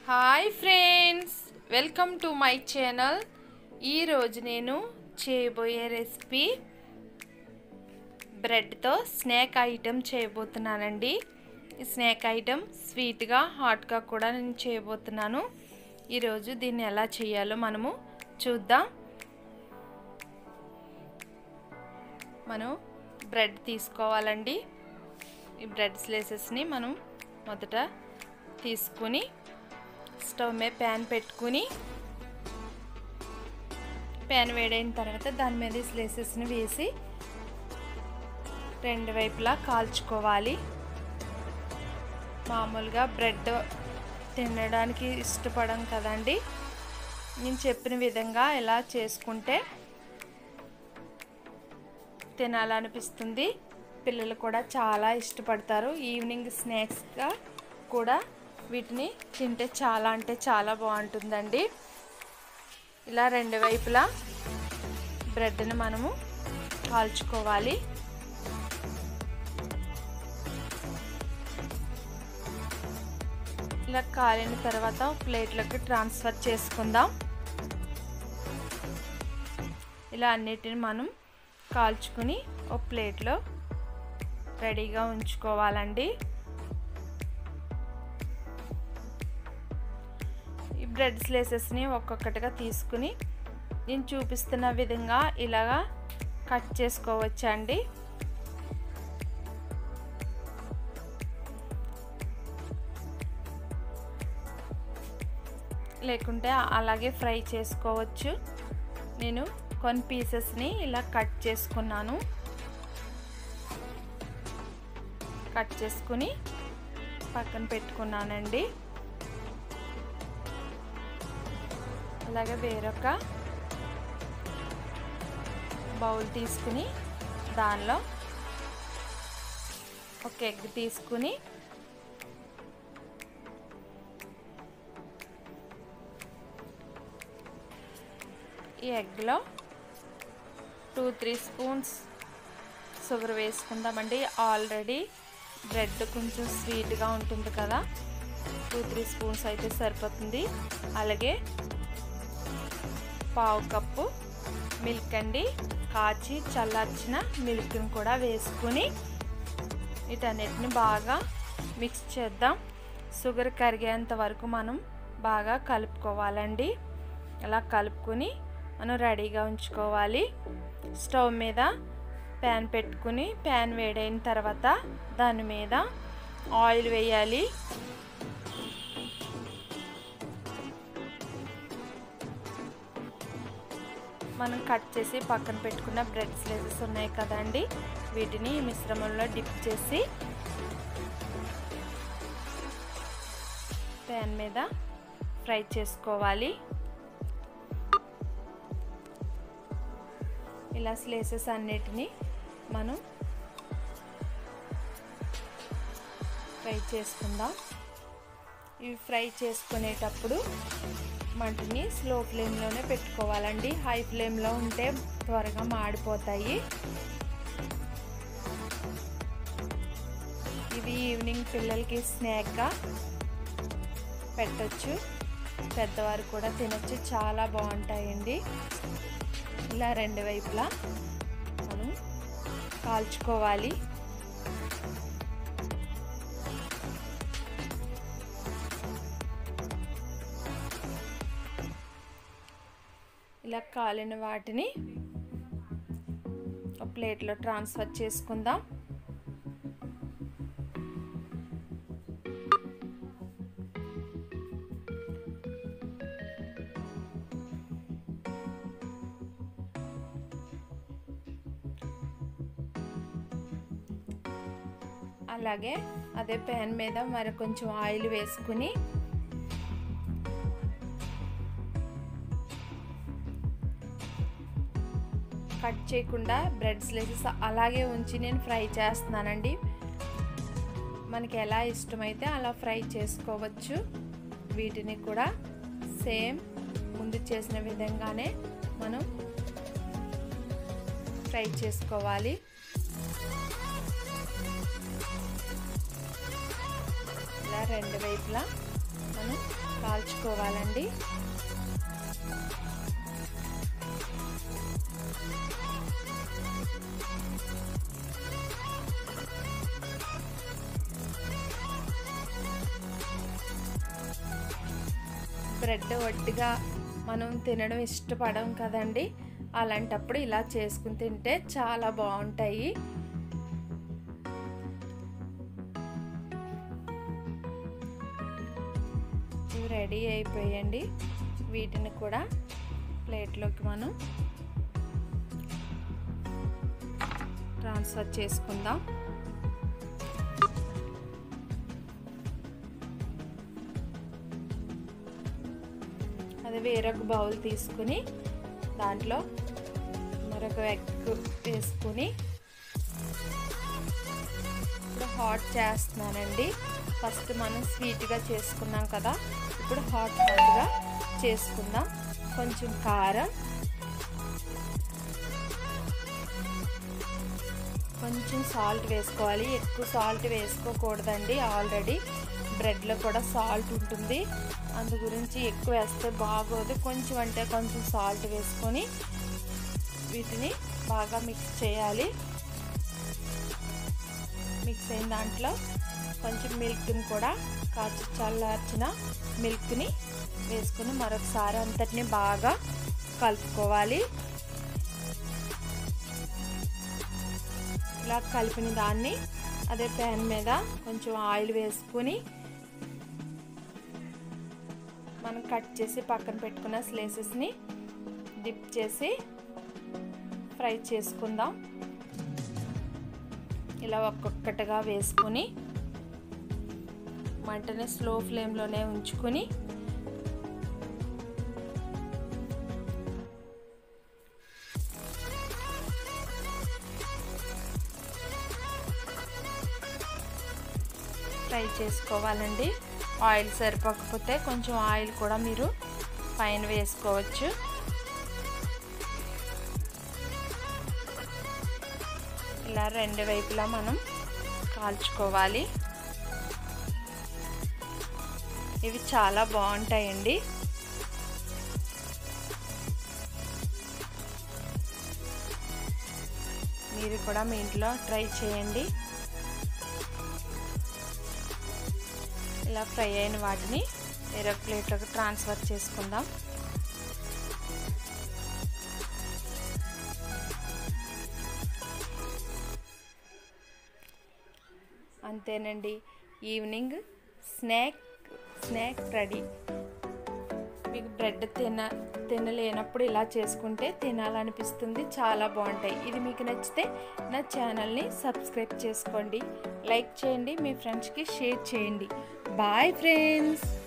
hi friends welcome to my channel ఈరోజు నేను చేయబోయే రెసిపీ బ్రెడ్తో స్నాక్ ఐటెం చేయబోతున్నానండి ఈ స్నాక్ ఐటెం స్వీట్గా హాట్గా కూడా నేను చేయబోతున్నాను ఈరోజు దీన్ని ఎలా చేయాలో మనము చూద్దాం మనం బ్రెడ్ తీసుకోవాలండి ఈ బ్రెడ్ స్లైసెస్ని మనం మొదట తీసుకుని స్టవ్ మీద ప్యాన్ పెట్టుకుని ప్యాన్ వేడైన తర్వాత దాని మీద ఈ స్లైసెస్ని వేసి రెండు వైపులా కాల్చుకోవాలి మామూలుగా బ్రెడ్ తినడానికి ఇష్టపడం కదండి నేను చెప్పిన విధంగా ఇలా చేసుకుంటే తినాలనిపిస్తుంది పిల్లలు కూడా చాలా ఇష్టపడతారు ఈవినింగ్ స్నాక్స్గా కూడా వీటిని తింటే చాలా అంటే చాలా బాగుంటుందండి ఇలా రెండు వైపులా బ్రెడ్ని మనము కాల్చుకోవాలి ఇలా కాలిన తర్వాత ప్లేట్లోకి ట్రాన్స్ఫర్ చేసుకుందాం ఇలా అన్నిటిని మనం కాల్చుకుని ఒక ప్లేట్లో రెడీగా ఉంచుకోవాలండి ఈ బ్రెడ్ స్లైసెస్ని ఒక్కొక్కటిగా తీసుకుని నేను చూపిస్తున్న విధంగా ఇలాగా కట్ చేసుకోవచ్చండి లేకుంటే అలాగే ఫ్రై చేసుకోవచ్చు నేను కొన్ని పీసెస్ని ఇలా కట్ చేసుకున్నాను కట్ చేసుకుని పక్కన పెట్టుకున్నానండి అలాగే వేరొక బౌల్ తీసుకుని దానిలో ఒక ఎగ్ తీసుకుని ఈ ఎగ్లో టూ త్రీ స్పూన్స్ షుగర్ వేసుకుందామండి ఆల్రెడీ బ్రెడ్ కొంచెం స్వీట్గా ఉంటుంది కదా టూ త్రీ స్పూన్స్ అయితే సరిపోతుంది అలాగే పావు కప్పు మిల్క్ అండి కాచి చల్లార్చిన మిల్క్ని కూడా వేసుకుని వీటన్నిటిని బాగా మిక్స్ చేద్దాం షుగర్ కరిగేంత వరకు మనం బాగా కలుపుకోవాలండి అలా కలుపుకొని మనం రెడీగా ఉంచుకోవాలి స్టవ్ మీద ప్యాన్ పెట్టుకుని ప్యాన్ వేడైన తర్వాత దాని మీద ఆయిల్ వేయాలి మనం కట్ చేసి పక్కన పెట్టుకున్న బ్రెడ్ స్లైసెస్ ఉన్నాయి కదండి వీటిని మిశ్రమంలో డిప్ చేసి ప్యాన్ మీద ఫ్రై చేసుకోవాలి ఇలా స్లేసెస్ అన్నిటినీ మనం ఫ్రై చేసుకుందాం ఇవి ఫ్రై చేసుకునేటప్పుడు మంటని స్లో ఫ్లేమ్లోనే పెట్టుకోవాలండి హై ఫ్లేమ్లో ఉంటే త్వరగా మాడిపోతాయి ఇది ఈవినింగ్ పిల్లలకి స్నాక్గా పెట్టచ్చు పెద్దవారు కూడా తినచ్చు చాలా బాగుంటాయండి ఇలా రెండు వైపులా మనం కాల్చుకోవాలి ఇలా కాలిన వాటిని ఒక ప్లేట్లో ట్రాన్స్ఫర్ చేసుకుందాం అలాగే అదే ప్యాన్ మీద మరి కొంచెం ఆయిల్ వేసుకుని కట్ చేయకుండా బ్రెడ్ స్లైసెస్ అలాగే ఉంచి నేను ఫ్రై చేస్తున్నానండి మనకి ఎలా ఇష్టమైతే అలా ఫ్రై చేసుకోవచ్చు వీటిని కూడా సేమ్ ముందు చేసిన విధంగానే మనం ఫ్రై చేసుకోవాలి ఇలా రెండు వైపులా మనం కాల్చుకోవాలండి బ్రెడ్ వడ్డిగా మనం తినడం ఇష్టపడం కదండి అలాంటప్పుడు ఇలా చేసుకుని తింటే చాలా బాగుంటాయి ఇవి రెడీ అయిపోయండి వీటిని కూడా ప్లేట్లోకి మనం ట్రాన్స్ఫర్ చేసుకుందాం అది వేరొక బౌల్ తీసుకుని దాంట్లో మరొక ఎగ్ వేసుకుని ఇప్పుడు హాట్ చేస్తున్నానండి ఫస్ట్ మనం స్వీట్గా చేసుకున్నాం కదా ఇప్పుడు హాట్ హాట్గా చేసుకుందాం కొంచెం కారం కొంచెం సాల్ట్ వేసుకోవాలి ఎక్కువ సాల్ట్ వేసుకోకూడదండి ఆల్రెడీ బ్రెడ్లో కూడా సాల్ట్ ఉంటుంది అందు గురించి ఎక్కువ వేస్తే బాగోదు కొంచెం అంటే కొంచెం సాల్ట్ వేసుకొని వీటిని బాగా మిక్స్ చేయాలి మిక్స్ అయిన దాంట్లో కొంచెం మిల్క్ని కూడా కాచి చల్లార్చిన మిల్క్ని వేసుకుని మరొకసారి అంతటిని బాగా కలుపుకోవాలి ఇలా కలిపిన దాన్ని అదే ప్యాన్ మీద కొంచెం ఆయిల్ వేసుకుని మనం కట్ చేసి పక్కన పెట్టుకున్న స్లేసెస్ని డిప్ చేసి ఫ్రై చేసుకుందాం ఇలా ఒక్కొక్కటిగా వేసుకొని మంటని స్లో ఫ్లేమ్లోనే ఉంచుకొని ఫ్రై చేసుకోవాలండి ఆయిల్ సరిపోకపోతే కొంచెం ఆయిల్ కూడా మీరు పైన వేసుకోవచ్చు ఇలా రెండు వైపులా మనం కాల్చుకోవాలి ఇవి చాలా బాగుంటాయండి మీరు కూడా మీ ఇంట్లో ట్రై చేయండి ఇలా ఫ్రై అయిన వాటిని వేరే ప్లేట్లోకి ట్రాన్స్ఫర్ చేసుకుందాం అంతేనండి ఈవినింగ్ స్నాక్ స్నాక్ రెడీ మీకు బ్రెడ్ తిన తినలేనప్పుడు ఇలా చేసుకుంటే తినాలనిపిస్తుంది చాలా బాగుంటాయి ఇది మీకు నచ్చితే నా ఛానల్ని సబ్స్క్రైబ్ చేసుకోండి లైక్ చేయండి మీ ఫ్రెండ్స్కి షేర్ చేయండి బాయ్ ఫ్రెండ్స్